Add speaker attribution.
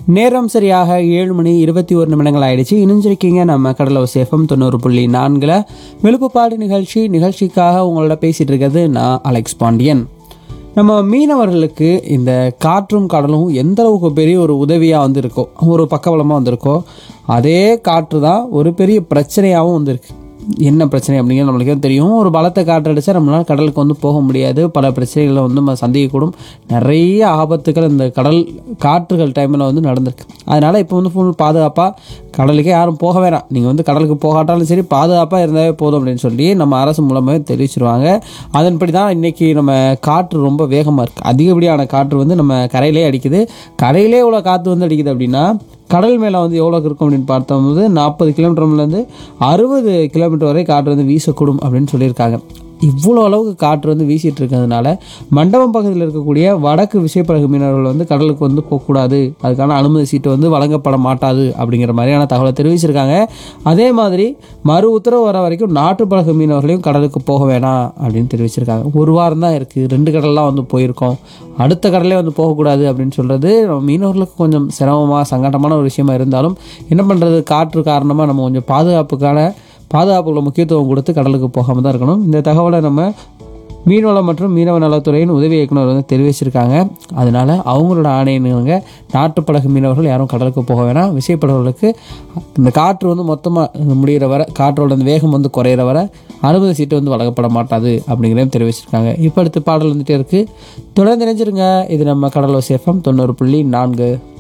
Speaker 1: நேரம் சரியாக ஏழு மணி இருபத்தி ஒரு நிமிடங்கள் ஆயிடுச்சு இணைஞ்சிருக்கீங்க நம்ம கடலோ சேஃபம் தொண்ணூறு புள்ளி நான்கில் விழுப்புப்பாடு நிகழ்ச்சி நிகழ்ச்சிக்காக உங்களோட பேசிட்டு இருக்கிறது நான் அலெக்ஸ் பாண்டியன் நம்ம மீனவர்களுக்கு இந்த காற்றும் கடலும் எந்த அளவுக்கு பெரிய ஒரு உதவியாக வந்திருக்கோ ஒரு பக்கபலமாக வந்திருக்கோ அதே காற்று தான் ஒரு பெரிய பிரச்சனையாகவும் வந்திருக்கு என்ன பிரச்சனை அப்படிங்கிறது நம்மளுக்கே தெரியும் ஒரு பலத்தை காற்றடிச்சா நம்மளால் கடலுக்கு வந்து போக முடியாது பல பிரச்சனைகளை வந்து நம்ம சந்திக்கக்கூடும் நிறைய ஆபத்துகள் இந்த கடல் காற்றுகள் டைமில் வந்து நடந்திருக்கு அதனால் இப்போ வந்து ஃபுல் பாதுகாப்பாக கடலுக்கே யாரும் போக வேணாம் நீங்கள் வந்து கடலுக்கு போகாட்டாலும் சரி பாதுகாப்பாக இருந்தாவே போதும் அப்படின்னு சொல்லி நம்ம அரசு மூலமாகவே தெரிவிச்சிருவாங்க அதன்படி தான் இன்றைக்கி நம்ம காற்று ரொம்ப வேகமாக இருக்குது அதிகப்படியான காற்று வந்து நம்ம கரையிலே அடிக்குது கரையிலே இவ்வளோ காற்று வந்து அடிக்குது அப்படின்னா கடல் மேலே வந்து எவ்வளோ இருக்கும் அப்படின்னு பார்த்தோம்போது நாற்பது கிலோமீட்டர்லேருந்து அறுபது கிலோமீட்டர் வரை காற்று வந்து வீசக்கூடும் அப்படின்னு சொல்லியிருக்காங்க இவ்வளோ அளவுக்கு காற்று வந்து வீசிட்டு இருக்கிறதுனால மண்டபம் பக்கத்தில் இருக்கக்கூடிய வடக்கு விசைப்படகு மீனவர்கள் வந்து கடலுக்கு வந்து போகக்கூடாது அதுக்கான அனுமதி சீட்டு வந்து வழங்கப்பட மாட்டாது அப்படிங்கிற மாதிரியான தகவலை தெரிவிச்சிருக்காங்க அதே மாதிரி மறு உத்தரவு வர வரைக்கும் நாட்டு படகு மீனவர்களையும் கடலுக்கு போக வேணாம் அப்படின்னு தெரிவிச்சிருக்காங்க ஒரு வாரம் தான் இருக்குது ரெண்டு கடல்லாம் வந்து போயிருக்கோம் அடுத்த கடலே வந்து போகக்கூடாது அப்படின்னு சொல்கிறது நம்ம மீனவர்களுக்கு கொஞ்சம் சிரமமாக சங்கடமான ஒரு விஷயமா இருந்தாலும் என்ன பண்ணுறது காற்று காரணமாக நம்ம கொஞ்சம் பாதுகாப்புக்கான பாதுகாப்புக்குள்ள முக்கியத்துவம் கொடுத்து கடலுக்கு போகாமல் தான் இருக்கணும் இந்த தகவலை நம்ம மீன்வளம் மற்றும் மீனவ நலத்துறையின் உதவி இயக்குனர் வந்து தெரிவிச்சிருக்காங்க அதனால அவங்களோட ஆணையினங்க நாட்டுப்படகு மீனவர்கள் யாரும் கடலுக்கு போக வேணாம் விசைப்படகுகளுக்கு இந்த காற்று வந்து மொத்தமாக முடிகிற வரை காற்றோட அந்த வேகம் வந்து குறையிற வரை அனுமதி சீட்டு வந்து வழங்கப்பட மாட்டாது அப்படிங்கிறதையும் தெரிவிச்சிருக்காங்க இப்போ அடுத்து பாடல் வந்துட்டே இருக்குது தொடர்ந்து நினைச்சிருங்க இது நம்ம கடலோ சேஃபம் தொண்ணூறு புள்ளி நான்கு